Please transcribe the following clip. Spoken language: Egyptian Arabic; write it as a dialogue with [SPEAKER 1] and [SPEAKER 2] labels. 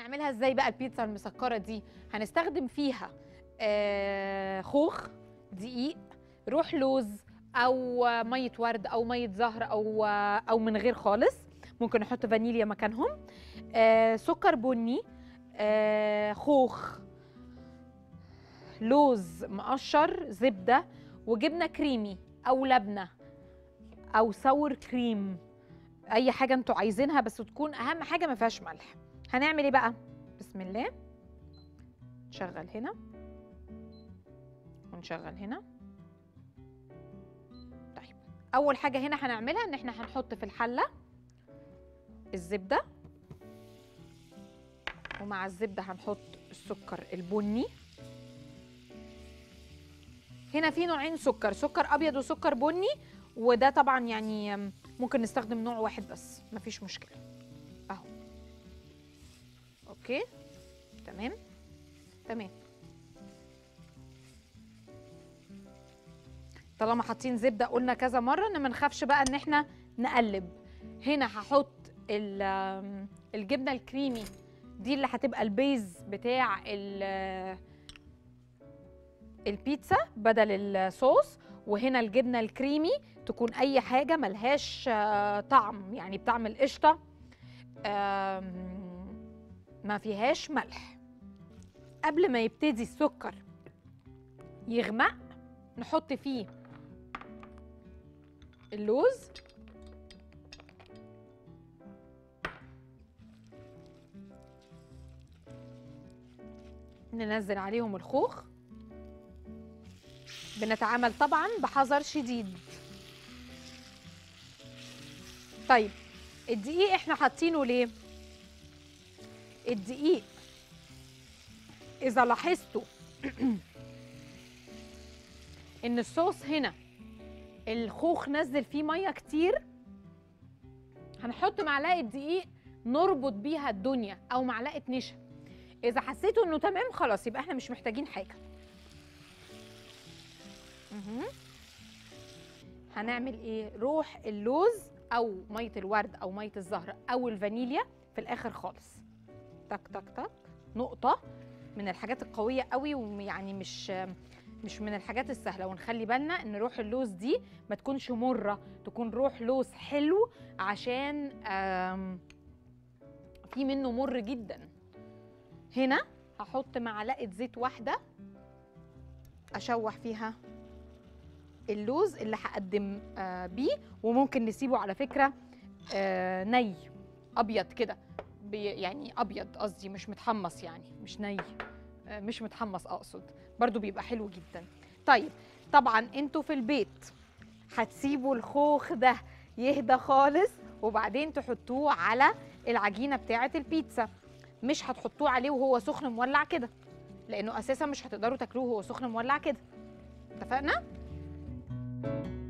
[SPEAKER 1] هنعملها ازاي بقى البيتزا المسكره دي هنستخدم فيها آه خوخ دقيق روح لوز او آه، ميه ورد او ميه زهر او آه، او من غير خالص ممكن نحط فانيليا مكانهم آه سكر بني آه خوخ لوز مقشر زبده وجبنه كريمي او لبنه او ساور كريم اي حاجه انتوا عايزينها بس تكون اهم حاجه ما فيهاش ملح هنعمل ايه بقى بسم الله نشغل هنا ونشغل هنا طيب اول حاجه هنا هنعملها ان احنا هنحط في الحله الزبده ومع الزبده هنحط السكر البني هنا في نوعين سكر سكر ابيض وسكر بني وده طبعا يعني ممكن نستخدم نوع واحد بس مفيش مشكله اهو اوكي تمام تمام طالما حاطين زبده قلنا كذا مره ان ما نخافش بقى ان احنا نقلب هنا هحط ال- آم، الجبنه الكريمي دي اللي هتبقى البيز بتاع ال- البيتزا بدل الصوص وهنا الجبنه الكريمي تكون اي حاجه ملهاش آه، طعم يعني بطعم القشطه آم، ما فيهاش ملح قبل ما يبتدي السكر يغمق نحط فيه اللوز ننزل عليهم الخوخ بنتعامل طبعا بحذر شديد طيب الدقيق احنا حاطينه ليه الدقيق اذا لاحظتوا ان الصوص هنا الخوخ نزل فيه ميه كتير هنحط معلقه دقيق نربط بيها الدنيا او معلقه نشا اذا حسيتوا انه تمام خلاص يبقى احنا مش محتاجين حاجه مهم. هنعمل ايه روح اللوز او ميه الورد او ميه الزهر او الفانيليا في الاخر خالص تك تك تك نقطه من الحاجات القويه قوي ويعني مش مش من الحاجات السهله ونخلي بالنا ان روح اللوز دي ما تكونش مره تكون روح لوز حلو عشان آم، في منه مر جدا هنا هحط معلقه زيت واحده اشوح فيها اللوز اللي هقدم آه، بيه وممكن نسيبه على فكره آه، ني ابيض كده بي- يعني ابيض قصدي مش متحمص يعني مش ني آه، مش متحمص اقصد برضو بيبقى حلو جدا طيب طبعا انتوا في البيت هتسيبوا الخوخ ده يهدى خالص وبعدين تحطوه على العجينه بتاعه البيتزا مش هتحطوه عليه وهو سخن مولع كده لانه اساسا مش هتقدروا تاكلوه وهو سخن مولع كده اتفقنا